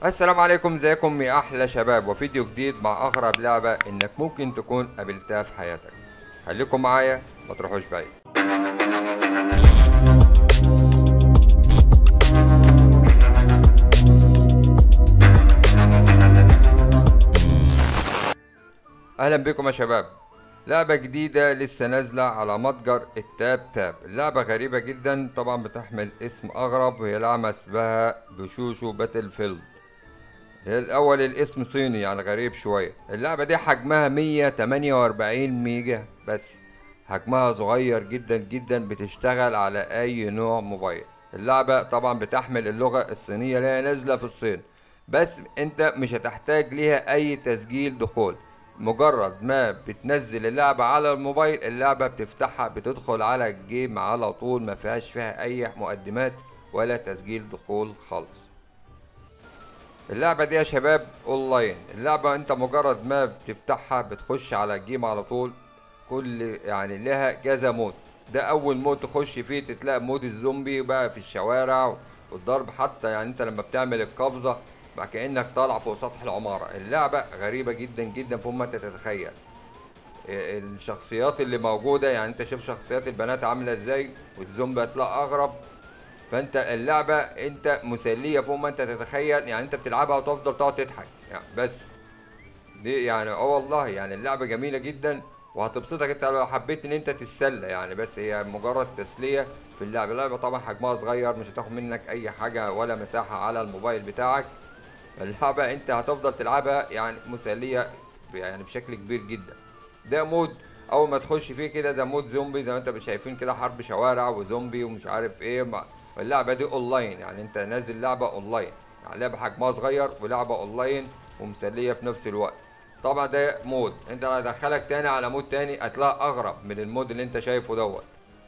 السلام عليكم ازيكم يا احلى شباب وفيديو جديد مع اغرب لعبه انك ممكن تكون قابلتها في حياتك خليكم معايا ما تروحوش بعيد اهلا بكم يا شباب لعبة جديدة لسه نازلة على متجر التاب تاب اللعبة غريبة جدا طبعا بتحمل اسم اغرب وهي لعبة اسمها بشوشو باتل فيلد هي الاول الاسم صيني يعني غريب شوية اللعبة دي حجمها 148 ميجا بس حجمها صغير جدا جدا بتشتغل على اي نوع موبايل اللعبة طبعا بتحمل اللغة الصينية اللي هي نازلة في الصين بس انت مش هتحتاج ليها اي تسجيل دخول مجرد ما بتنزل اللعبة على الموبايل اللعبة بتفتحها بتدخل على الجيم على طول ما فيهاش فيها اي مقدمات ولا تسجيل دخول خالص اللعبة دي يا شباب اونلاين اللعبة انت مجرد ما بتفتحها بتخش على الجيم على طول كل يعني لها كذا مود ده اول مود تخش فيه تتلاقي مود الزومبي بقى في الشوارع والضرب حتى يعني انت لما بتعمل القفزة بقى كأنك طالع فوق سطح العمارة اللعبة غريبة جدا جدا فوق ما انت تتخيل إيه الشخصيات اللي موجودة يعني انت شوف شخصيات البنات عاملة ازاي والزومبي هتلاقي اغرب فانت اللعبة انت مسلية فوق ما انت تتخيل يعني انت بتلعبها وتفضل تقعد تضحك يعني بس دي يعني اه والله يعني اللعبة جميلة جدا وهتبسطك انت لو حبيت ان انت تتسلى يعني بس هي مجرد تسلية في اللعبة اللعبة طبعا حجمها صغير مش هتاخد منك اي حاجة ولا مساحة على الموبايل بتاعك اللعبة انت هتفضل تلعبها يعني مسلية يعني بشكل كبير جدا ده مود اول ما تخش فيه كده ده مود زومبي زي ما انت شايفين كده حرب شوارع وزومبي ومش عارف ايه اللعبة دي اونلاين يعني انت نازل لعبة اونلاين يعني لعبة حجمها صغير ولعبة اونلاين ومسلية في نفس الوقت طبعا ده مود انت لو هدخلك تاني على مود تاني هتلاقي اغرب من المود اللي انت شايفه دوت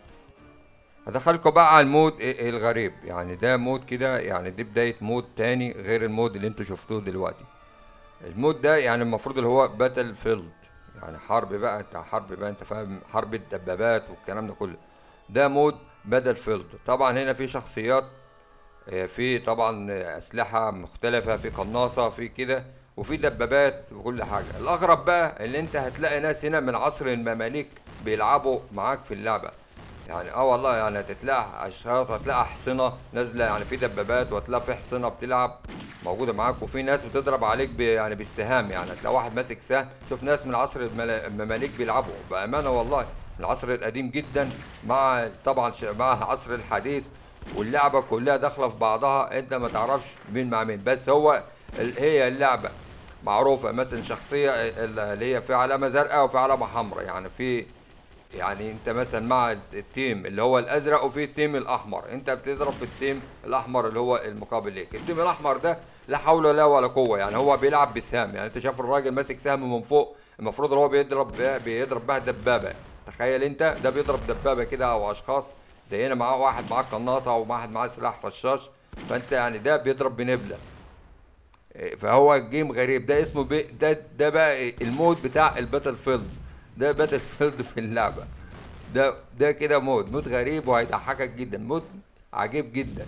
هدخلكم بقى على المود الغريب يعني ده مود كده يعني دي بداية مود تاني غير المود اللي انتوا شفتوه دلوقتي المود ده يعني المفروض اللي هو باتل فيلد يعني حرب بقى انت حرب بقى انت فاهم حرب الدبابات والكلام ده كله ده مود باتل فيلد طبعا هنا في شخصيات في طبعا اسلحة مختلفة في قناصة في كده وفي دبابات وكل حاجة الاغرب بقى اللي انت هتلاقي ناس هنا من عصر المماليك بيلعبوا معاك في اللعبة يعني اه والله يعني هتلاقي اشخاص هتلاقي احصنه نازله يعني في دبابات وهتلاقي في حصنه بتلعب موجوده معاك وفي ناس بتضرب عليك ب يعني بالسهام يعني هتلاقي واحد ماسك سهم شوف ناس من عصر المماليك بيلعبوا بامانه والله من العصر القديم جدا مع طبعا مع العصر الحديث واللعبه كلها داخله في بعضها انت ما تعرفش مين مع مين بس هو هي اللعبه معروفه مثلا شخصيه اللي هي في علامه زرقاء وفي علامه حمراء يعني في يعني انت مثلا مع التيم اللي هو الازرق وفي التيم الاحمر انت بتضرب في التيم الاحمر اللي هو المقابل ليك التيم الاحمر ده لا حول ولا ولا قوه يعني هو بيلعب بسهام يعني انت شايف الراجل ماسك سهم من فوق المفروض هو بيضرب بيضرب بها دبابه تخيل انت ده بيضرب دبابه كده او اشخاص زينا معاه واحد معاه قناصه وواحد معاه سلاح رشاش فانت يعني ده بيضرب بنبله فهو جيم غريب ده اسمه بي ده ده بقى المود بتاع الباتل فيلد ده باتل فيلد في اللعبه ده ده كده مود مود غريب وهيضحكك جدا مود عجيب جدا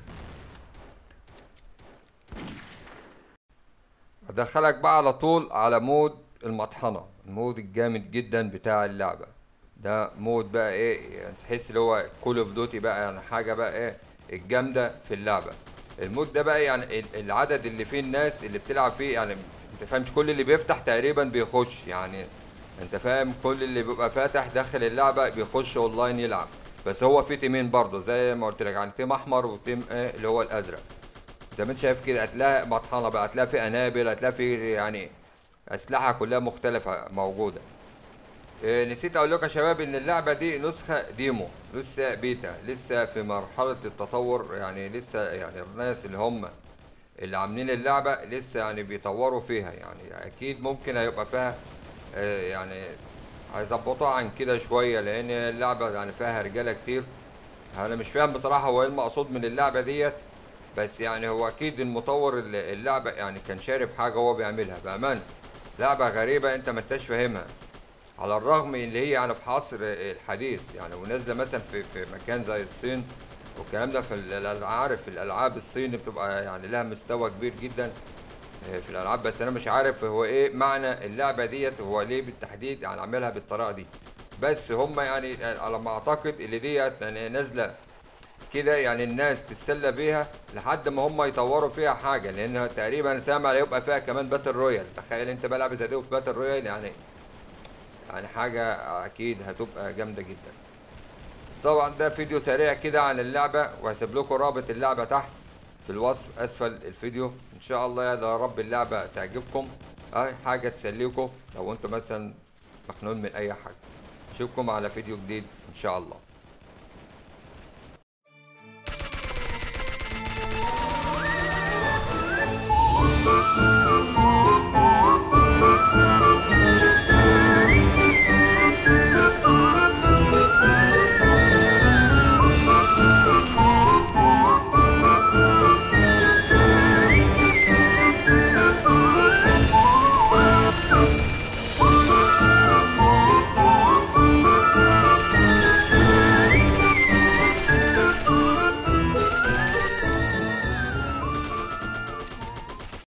ادخلك بقى على طول على مود المطحنه المود الجامد جدا بتاع اللعبه ده مود بقى ايه يعني تحس اللي هو كول اوف دوتي بقى يعني حاجه بقى ايه الجامده في اللعبه المود ده بقى يعني العدد اللي فيه الناس اللي بتلعب فيه يعني انت فاهمش كل اللي بيفتح تقريبا بيخش يعني انت فاهم كل اللي بيبقى فاتح داخل اللعبه بيخش اونلاين يلعب بس هو في تيمين برضه زي ما قلت لك يعني تيم احمر وتيم ايه اللي هو الازرق زي ما انت شايف كده هتلاقي مطحنه بقى هتلاقي في انابل هتلاقي في يعني اسلحه كلها مختلفه موجوده إيه نسيت اقول لكم يا شباب ان اللعبه دي نسخه ديمو لسه بيتا لسه في مرحله التطور يعني لسه يعني الناس اللي هم اللي عاملين اللعبه لسه يعني بيطوروا فيها يعني اكيد ممكن هيبقى فيها يعني هيظبطوها عن كده شويه لان اللعبه يعني فيها رجاله كتير انا مش فاهم بصراحه هو ايه المقصود من اللعبه ديت بس يعني هو اكيد المطور اللعبه يعني كان شارب حاجه هو بيعملها بامانه لعبه غريبه انت ما انتش فاهمها على الرغم ان هي يعني في عصر الحديث يعني ونازله مثلا في في مكان زي الصين والكلام ده في الالعاب في الالعاب الصيني بتبقى يعني لها مستوى كبير جدا آه، في الالعاب بس انا مش عارف هو ايه معنى اللعبه ديت هو ليه بالتحديد يعني عاملها بالطريقه دي بس هم يعني على ما اعتقد اللي ديت يعني نازله كده يعني الناس تتسلى بيها لحد ما هم يطوروا فيها حاجه لان تقريبا سامع هيبقى فيها كمان باتل رويال تخيل انت بقى لعبه زي دي في باتل رويال يعني يعني حاجه اكيد هتبقى جامده جدا طبعا ده فيديو سريع كده عن اللعبه وهسيب لكم رابط اللعبه تحت في الوصف اسفل الفيديو ان شاء الله يا رب اللعبه تعجبكم اي حاجه تسليكم لو انتم مثلا مخنوقين من اي حاجه اشوفكم على فيديو جديد ان شاء الله